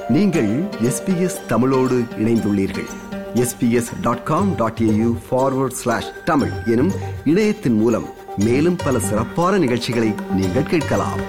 நீங்கள் எஸ்பிஎஸ் தமிழோடு இணைந்துள்ளீர்கள் SBS dot com dot AU forward slash Tamil எனும் இணையத்தின் மூலம் மேலும் பல சிறப்பான நிகழ்ச்சிகளை நீங்கள் கேட்கலாம்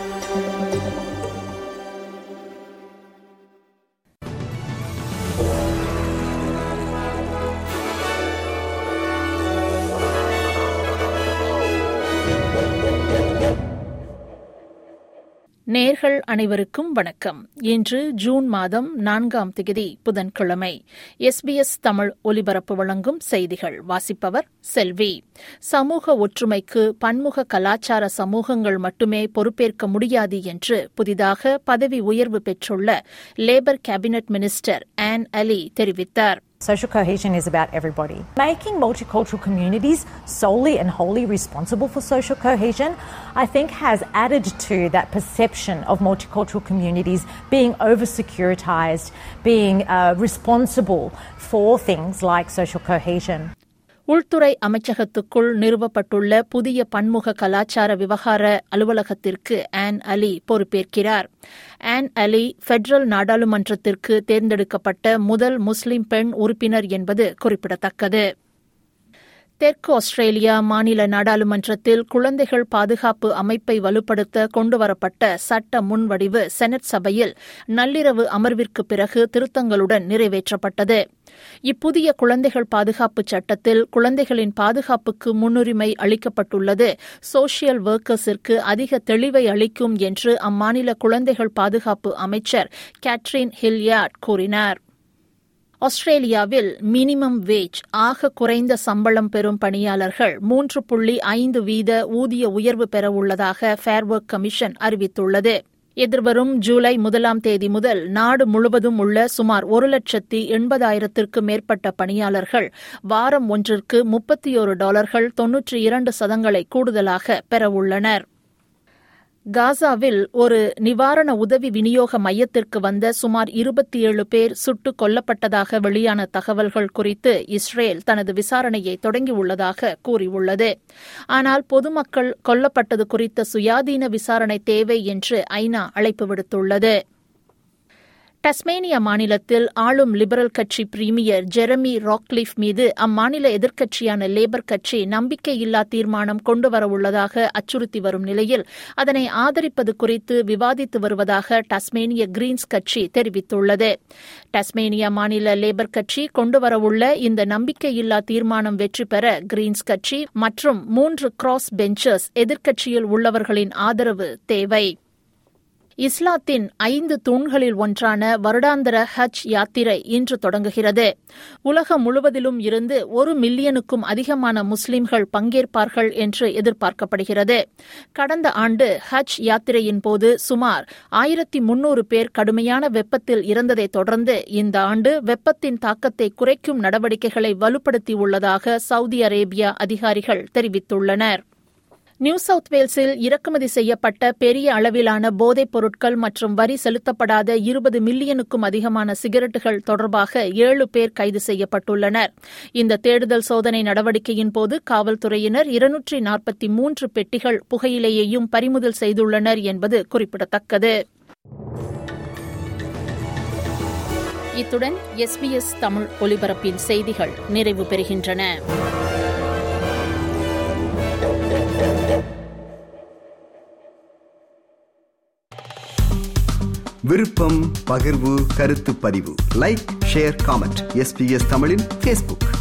நேர்கள் அனைவருக்கும் வணக்கம் இன்று ஜூன் மாதம் நான்காம் திகதி புதன்கிழமை எஸ்பிஎஸ் தமிழ் ஒலிபரப்பு வழங்கும் செய்திகள் வாசிப்பவர் செல்வி சமூக ஒற்றுமைக்கு பன்முக கலாச்சார சமூகங்கள் மட்டுமே பொறுப்பேற்க முடியாது என்று புதிதாக பதவி உயர்வு பெற்றுள்ள Labour cabinet minister Anne Aly தெரிவித்தார் Social cohesion is about everybody. Making multicultural communities solely and wholly responsible for social cohesion, I think, has added to that perception of multicultural communities being over securitized, being uh, responsible for things like social cohesion. உள்துறை அமைச்சகத்துக்குள் நிறுவப்பட்டுள்ள புதிய பன்முக கலாச்சார விவகார அலுவலகத்திற்கு Anne Aly பொறுப்பேற்கிறார் Anne Aly federal நாடாளுமன்றத்திற்கு தேர்ந்தெடுக்கப்பட்ட முதல் முஸ்லிம் பெண் உறுப்பினர் என்பது குறிப்பிடத்தக்கது தெற்கு ஆஸ்திரேலியா மாநில நாடாளுமன்றத்தில் குழந்தைகள் பாதுகாப்பு அமைப்பை வலுப்படுத்த கொண்டுவரப்பட்ட சட்ட முன்வடிவு செனட் சபையில் நள்ளிரவு அமர்விற்கு பிறகு திருத்தங்களுடன் நிறைவேற்றப்பட்டது இப்புதிய குழந்தைகள் பாதுகாப்பு சட்டத்தில் குழந்தைகளின் பாதுகாப்புக்கு முன்னுரிமை அளிக்கப்பட்டுள்ளது சோசியல் ஒர்க்கர்ஸிற்கு அதிக தெளிவை அளிக்கும் என்று அம்மாநில குழந்தைகள் பாதுகாப்பு அமைச்சர் கேட்ரின் ஹில்யார்ட் கூறினார் ஆஸ்திரேலியாவில் மினிமம் வேஜ் ஆக குறைந்த சம்பளம் பெறும் பணியாளர்கள் மூன்று புள்ளி ஐந்து வீத ஊதிய உயர்வு பெறவுள்ளதாக ஃபேர்வொர்க் கமிஷன் அறிவித்துள்ளது எதிர்வரும் ஜூலை முதலாம் தேதி முதல் நாடு முழுவதும் உள்ள சுமார் ஒரு லட்சத்தி எண்பதாயிரத்திற்கு மேற்பட்ட பணியாளர்கள் வாரம் ஒன்றிற்கு முப்பத்தியோரு டாலர்கள் தொன்னூற்றி இரண்டு சதங்களை கூடுதலாக பெறவுள்ளனா் காசாவில் ஒரு நிவாரண உதவி விநியோக மையத்திற்கு வந்த சுமார் இருபத்தி ஏழு பேர் சுட்டுக் கொல்லப்பட்டதாக வெளியான தகவல்கள் குறித்து இஸ்ரேல் தனது விசாரணையை தொடங்கியுள்ளதாக கூறியுள்ளது ஆனால் பொதுமக்கள் கொல்லப்பட்டது குறித்த சுயாதீன விசாரணை தேவை என்று ஐநா அழைப்பு விடுத்துள்ளது டஸ்மேனியா மாநிலத்தில் ஆளும் லிபரல் கட்சி பிரீமியர் ஜெரமி ராக்லிஃப் மீது அம்மாநில எதிர்க்கட்சியான லேபர் கட்சி நம்பிக்கையில்லா தீர்மானம் கொண்டுவரவுள்ளதாக அச்சுறுத்தி வரும் நிலையில் அதனை ஆதரிப்பது குறித்து விவாதித்து வருவதாக டஸ்மேனிய கிரீன்ஸ் கட்சி தெரிவித்துள்ளது டஸ்மேனியா மாநில லேபர் கட்சி கொண்டுவரவுள்ள இந்த நம்பிக்கையில்லா தீர்மானம் வெற்றி பெற கிரீன்ஸ் கட்சி மற்றும் மூன்று கிராஸ் பெஞ்சர்ஸ் எதிர்க்கட்சியில் உள்ளவர்களின் ஆதரவு தேவை இஸ்லாத்தின் ஐந்து தூண்களில் ஒன்றான வருடாந்திர ஹஜ் யாத்திரை இன்று தொடங்குகிறது உலகம் முழுவதிலும் இருந்து ஒரு மில்லியனுக்கும் அதிகமான முஸ்லிம்கள் பங்கேற்பார்கள் என்று எதிர்பார்க்கப்படுகிறது கடந்த ஆண்டு ஹஜ் யாத்திரையின் போது சுமார் ஆயிரத்தி முன்னூறு பேர் கடுமையான வெப்பத்தில் இறந்ததைத் தொடர்ந்து இந்த ஆண்டு வெப்பத்தின் தாக்கத்தை குறைக்கும் நடவடிக்கைகளை வலுப்படுத்தியுள்ளதாக சவுதி அரேபியா அதிகாரிகள் தெரிவித்துள்ளனா் நியூ சவுத் வேல்ஸில் இறக்குமதி செய்யப்பட்ட பெரிய அளவிலான போதைப் பொருட்கள் மற்றும் வரி செலுத்தப்படாத இருபது மில்லியனுக்கும் அதிகமான சிகரெட்டுகள் தொடர்பாக ஏழு பேர் கைது செய்யப்பட்டுள்ளனர் இந்த தேடுதல் சோதனை நடவடிக்கையின் போது காவல்துறையினர் இருநூற்றி நாற்பத்தி மூன்று பெட்டிகள் புகையிலையையும் பறிமுதல் செய்துள்ளனர் என்பது குறிப்பிடத்தக்கது இத்துடன் எஸ்பிஎஸ் தமிழ் ஒலிபரப்பின் செய்திகள் நிறைவு பெறுகின்றன விருப்பம் பகிர்வு கருத்து பதிவு லைக் ஷேர் காமெண்ட் எஸ்பிஎஸ் தமிழின் ஃபேஸ்புக்